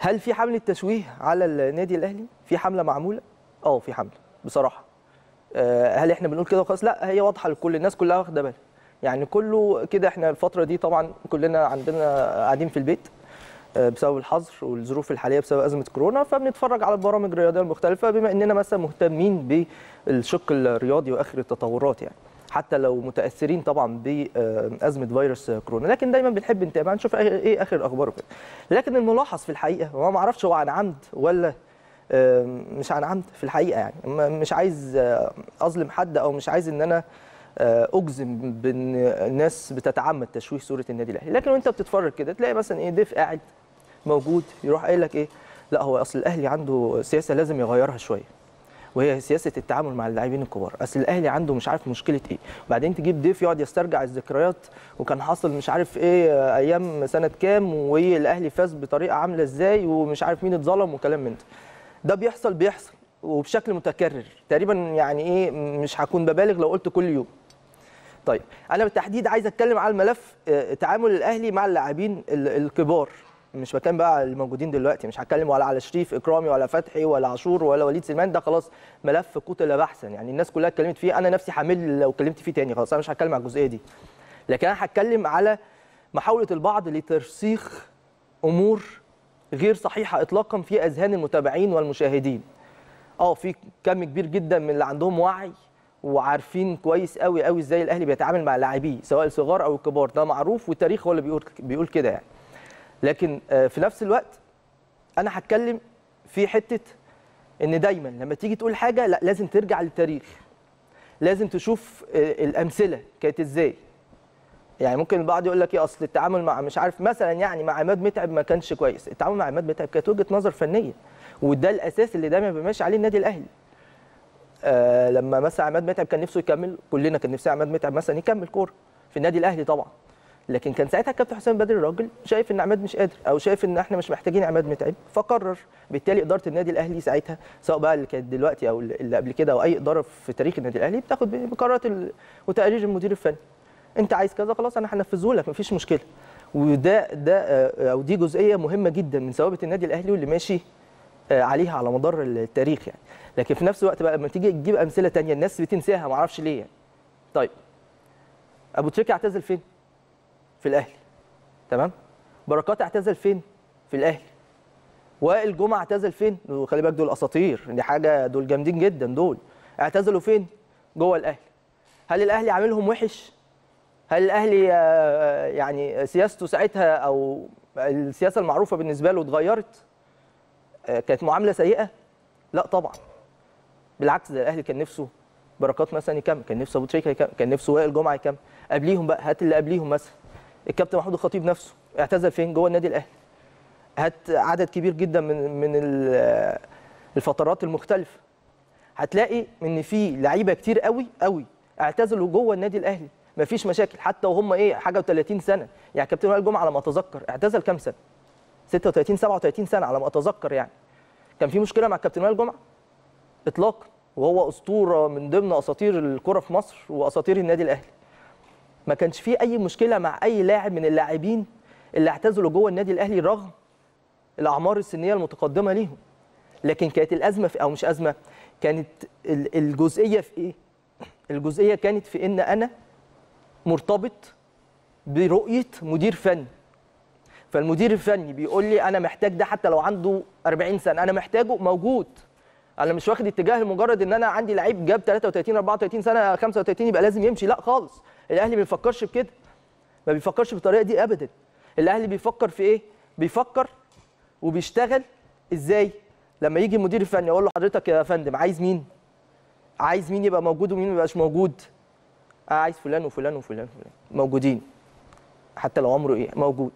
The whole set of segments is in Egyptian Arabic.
هل في حمله تشويه على النادي الاهلي في حمله معموله اه في حمله بصراحه آه، هل احنا بنقول كده وخلاص لا هي واضحه لكل الناس كلها واخده بالها يعني كله كده احنا الفتره دي طبعا كلنا عندنا قاعدين في البيت آه، بسبب الحظر والظروف الحاليه بسبب ازمه كورونا فبنتفرج على البرامج الرياضيه المختلفه بما اننا مثلا مهتمين بالشق الرياضي واخر التطورات يعني حتى لو متاثرين طبعا بازمه فيروس كورونا لكن دايما بنحب نتابع نشوف ايه اخر الاخبار وكده لكن الملاحظ في الحقيقه هو ما اعرفش هو عن عمد ولا آه، مش عن عمد في الحقيقه يعني م- مش عايز آه، اظلم حد او مش عايز ان انا آه، اجزم بان الناس بتتعمد تشويه صوره النادي الاهلي لكن وانت بتتفرج كده تلاقي مثلا ايه ضيف قاعد موجود يروح قايل لك ايه لا هو اصل الاهلي عنده سياسه لازم يغيرها شويه وهي سياسه التعامل مع اللاعبين الكبار اصل الاهلي عنده مش عارف مشكله ايه وبعدين تجيب ضيف يقعد يسترجع الذكريات وكان حاصل مش عارف ايه آه، ايام سنه كام والاهلي فاز بطريقه عامله ازاي ومش عارف مين اتظلم وكلام من ده ده بيحصل بيحصل وبشكل متكرر تقريبا يعني ايه مش هكون ببالغ لو قلت كل يوم طيب انا بالتحديد عايز اتكلم على الملف آه، تعامل الاهلي مع اللاعبين ال- الكبار مش بتكلم بقى على الموجودين دلوقتي مش هتكلم ولا على شريف اكرامي ولا فتحي ولا عاشور ولا وليد سليمان ده خلاص ملف قتل بحثا يعني الناس كلها اتكلمت فيه انا نفسي حامل لو اتكلمت فيه تاني خلاص انا مش هتكلم على الجزئيه دي لكن انا هتكلم على محاوله البعض لترسيخ امور غير صحيحه اطلاقا في اذهان المتابعين والمشاهدين اه في كم كبير جدا من اللي عندهم وعي وعارفين كويس قوي قوي ازاي الاهلي بيتعامل مع لاعبيه سواء الصغار او الكبار ده معروف والتاريخ هو اللي بيقول بيقول كده يعني لكن آه، في نفس الوقت انا هتكلم في حته ان دايما لما تيجي تقول حاجه لا لازم ترجع للتاريخ لازم تشوف آه، الامثله كانت ازاي يعني ممكن البعض يقول لك ايه اصل التعامل مع مش عارف مثلا يعني مع عماد متعب ما كانش كويس التعامل مع عماد متعب كانت وجهه نظر فنيه وده الاساس اللي دايما بيمشي عليه النادي الاهلي آه لما مثلا عماد متعب كان نفسه يكمل كلنا كان نفسنا عماد متعب مثلا يكمل كوره في النادي الاهلي طبعا لكن كان ساعتها الكابتن حسام بدري الراجل شايف ان عماد مش قادر او شايف ان احنا مش محتاجين عماد متعب فقرر بالتالي اداره النادي الاهلي ساعتها سواء بقى اللي كانت دلوقتي او اللي قبل كده او اي اداره في تاريخ النادي الاهلي بتاخد بقرارات ال- وتقارير المدير الفني انت عايز كذا خلاص انا هنفذه لك مفيش مشكله وده ده آه، او دي جزئيه مهمه جدا من ثوابت النادي الاهلي واللي ماشي آه، عليها على مدار التاريخ يعني لكن في نفس الوقت بقى لما تيجي تجيب امثله تانية الناس بتنساها ما اعرفش ليه يعني. طيب ابو تريكه اعتزل فين في الاهلي تمام بركات اعتزل فين في الاهلي وائل جمعه اعتزل فين خلي بالك دول اساطير دي حاجه دول جامدين جدا دول اعتزلوا فين جوه الاهلي هل الاهلي عاملهم وحش هل الاهلي آه، يعني سياسته ساعتها او السياسه المعروفه بالنسبه له اتغيرت آه، كانت معامله سيئه لا طبعا بالعكس ده الاهلي كان نفسه بركات مثلا يكمل كان نفسه ابو تريكه يكمل كان نفسه وائل جمعه يكمل قبليهم بقى هات اللي قبليهم مثلا الكابتن محمود الخطيب نفسه اعتزل فين جوه النادي الاهلي هات عدد كبير جدا من من ال- الفترات المختلفه هتلاقي ان في لعيبه كتير قوي قوي اعتزلوا جوه النادي الاهلي مفيش مشاكل حتى وهم ايه حاجه و30 سنه يعني كابتن وائل جمعه على ما اتذكر اعتزل كام سنه 36 37 سنه على ما اتذكر يعني كان في مشكله مع كابتن وائل جمعه اطلاقا وهو اسطوره من ضمن اساطير الكره في مصر واساطير النادي الاهلي ما كانش في اي مشكله مع اي لاعب من اللاعبين اللي اعتزلوا جوه النادي الاهلي رغم الاعمار السنيه المتقدمه ليهم لكن كانت الازمه في او مش ازمه كانت ال- الجزئيه في ايه الجزئيه كانت في ان انا مرتبط برؤيه مدير فني فالمدير الفني بيقول لي انا محتاج ده حتى لو عنده 40 سنه انا محتاجه موجود انا مش واخد اتجاه لمجرد ان انا عندي لعيب جاب 33 34 سنه 35 يبقى لازم يمشي لا خالص الاهلي ما بيفكرش بكده ما بيفكرش بالطريقه دي ابدا الاهلي بيفكر في ايه بيفكر وبيشتغل ازاي لما يجي المدير الفني اقول له حضرتك يا فندم عايز مين عايز مين يبقى موجود ومين ما يبقاش موجود آه عايز فلان وفلان وفلان وفلان موجودين حتى لو عمره ايه موجود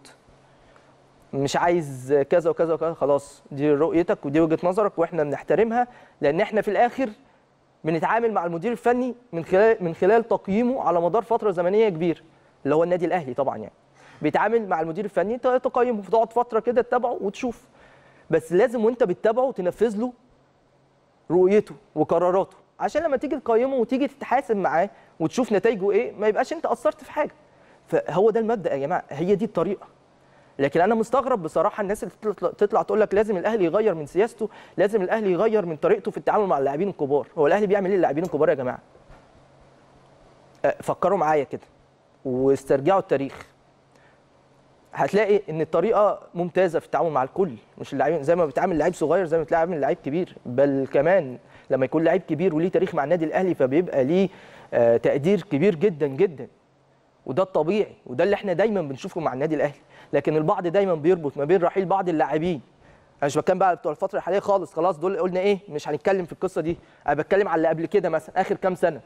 مش عايز كذا وكذا وكذا خلاص دي رؤيتك ودي وجهه نظرك واحنا بنحترمها لان احنا في الاخر بنتعامل مع المدير الفني من خلال من خلال تقييمه على مدار فتره زمنيه كبيره اللي هو النادي الاهلي طبعا يعني بيتعامل مع المدير الفني ت- تقيمه تقعد فتره كده تتابعه وتشوف بس لازم وانت بتتابعه تنفذ له رؤيته وقراراته عشان لما تيجي تقيمه وتيجي تتحاسب معاه وتشوف نتائجه ايه ما يبقاش انت قصرت في حاجه فهو ده المبدا يا جماعه هي دي الطريقه لكن انا مستغرب بصراحه الناس اللي تطلع, تطلع تقول لك لازم الاهلي يغير من سياسته لازم الاهلي يغير من طريقته في التعامل مع اللاعبين الكبار هو الاهلي بيعمل ايه للاعبين الكبار يا جماعه آه، فكروا معايا كده واسترجعوا التاريخ هتلاقي ان الطريقه ممتازه في التعامل مع الكل مش اللاعبين زي ما بتعامل لعيب صغير زي ما بتعامل لعيب كبير بل كمان لما يكون لعيب كبير وليه تاريخ مع النادي الاهلي فبيبقى ليه آه، تقدير كبير جدا جدا وده الطبيعي وده اللي احنا دايما بنشوفه مع النادي الاهلي لكن البعض دايما بيربط ما بين رحيل بعض اللاعبين انا مش بتكلم بقى بتوع الفتره الحاليه خالص خلاص دول قلنا ايه مش هنتكلم في القصه دي انا بتكلم على اللي قبل كده مثلا اخر كام سنه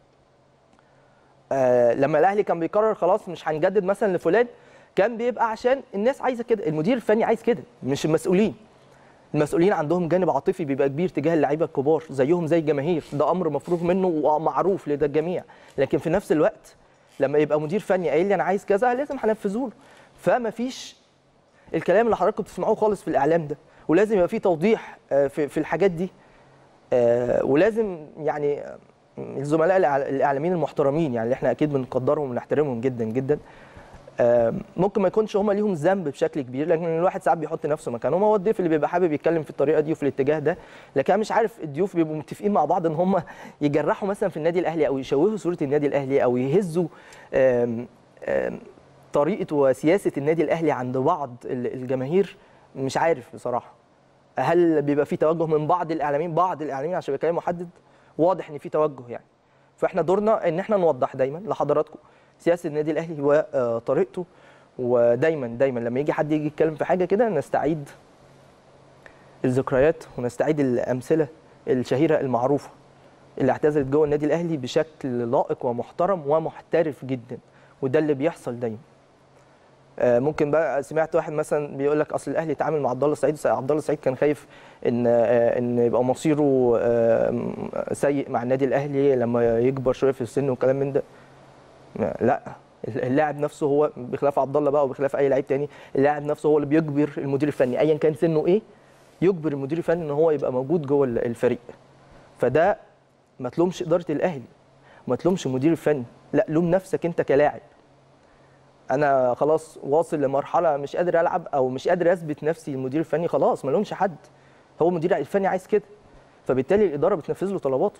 آه لما الاهلي كان بيقرر خلاص مش هنجدد مثلا لفلان كان بيبقى عشان الناس عايزه كده المدير الفني عايز كده مش المسؤولين المسؤولين عندهم جانب عاطفي بيبقى كبير تجاه اللعيبه الكبار زيهم زي الجماهير ده امر مفروغ منه ومعروف لدى الجميع لكن في نفس الوقت لما يبقى مدير فني قايل لي انا عايز كذا لازم هنفذه له فما فيش الكلام اللي حضراتكم بتسمعوه خالص في الاعلام ده ولازم يبقى فيه توضيح آه، في في الحاجات دي آه، ولازم يعني آه، الزملاء الإعل- الاعلاميين المحترمين يعني اللي احنا اكيد بنقدرهم ونحترمهم جدا جدا آه، ممكن ما يكونش هم ليهم ذنب بشكل كبير لكن الواحد ساعات بيحط نفسه مكانهم هو الضيف اللي بيبقى حابب يتكلم في الطريقه دي وفي الاتجاه ده لكن انا مش عارف الضيوف بيبقوا متفقين مع بعض ان هم يجرحوا مثلا في النادي الاهلي او يشوهوا صوره النادي الاهلي او يهزوا آم، آم، طريقه وسياسه النادي الاهلي عند بعض ال- الجماهير مش عارف بصراحه هل بيبقى في توجه من بعض الاعلاميين بعض الاعلاميين عشان يبقى كلام محدد واضح ان في توجه يعني فاحنا دورنا ان احنا نوضح دايما لحضراتكم سياسه النادي الاهلي وطريقته ودايما دايما لما يجي حد يجي يتكلم في حاجه كده نستعيد الذكريات ونستعيد الامثله الشهيره المعروفه اللي اعتزلت جوه النادي الاهلي بشكل لائق ومحترم ومحترف جدا وده اللي بيحصل دايما آه، ممكن بقى سمعت واحد مثلا بيقول لك اصل الاهلي اتعامل مع عبد الله السعيد عبد الله السعيد كان خايف ان آه، ان يبقى مصيره آه، سيء مع النادي الاهلي لما يكبر شويه في السن وكلام من ده لا اللاعب نفسه هو بخلاف عبد الله بقى وبخلاف اي لعيب تاني اللاعب نفسه هو اللي بيجبر المدير الفني ايا كان سنه ايه يجبر المدير الفني ان هو يبقى موجود جوه الفريق فده ما تلومش اداره الاهلي ما تلومش المدير الفني لا لوم نفسك انت كلاعب انا خلاص واصل لمرحله مش قادر العب او مش قادر اثبت نفسي المدير الفني خلاص ما لهمش حد هو المدير الفني عايز كده فبالتالي الاداره بتنفذ له طلباته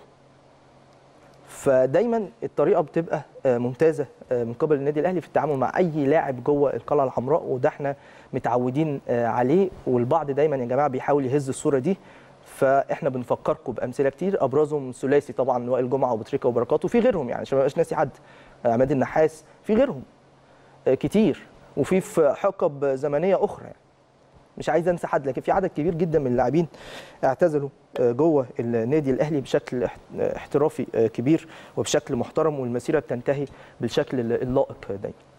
فدايما الطريقه بتبقى آه، ممتازه آه، من قبل النادي الاهلي في التعامل مع اي لاعب جوه القلعه الحمراء وده احنا متعودين آه، عليه والبعض دايما يا جماعه بيحاول يهز الصوره دي فاحنا بنفكركم بامثله كتير ابرزهم ثلاثي طبعا وائل جمعه وبتريكا وبركات وفي غيرهم يعني عشان ما يبقاش ناسي حد آه، عماد النحاس في غيرهم آه، كتير وفي في حقب زمنيه اخرى يعني. مش عايز انسى حد لكن في عدد كبير جدا من اللاعبين اعتزلوا آه، جوه النادي الاهلي بشكل احت- احترافي آه، كبير وبشكل محترم والمسيره بتنتهي بالشكل اللائق دايما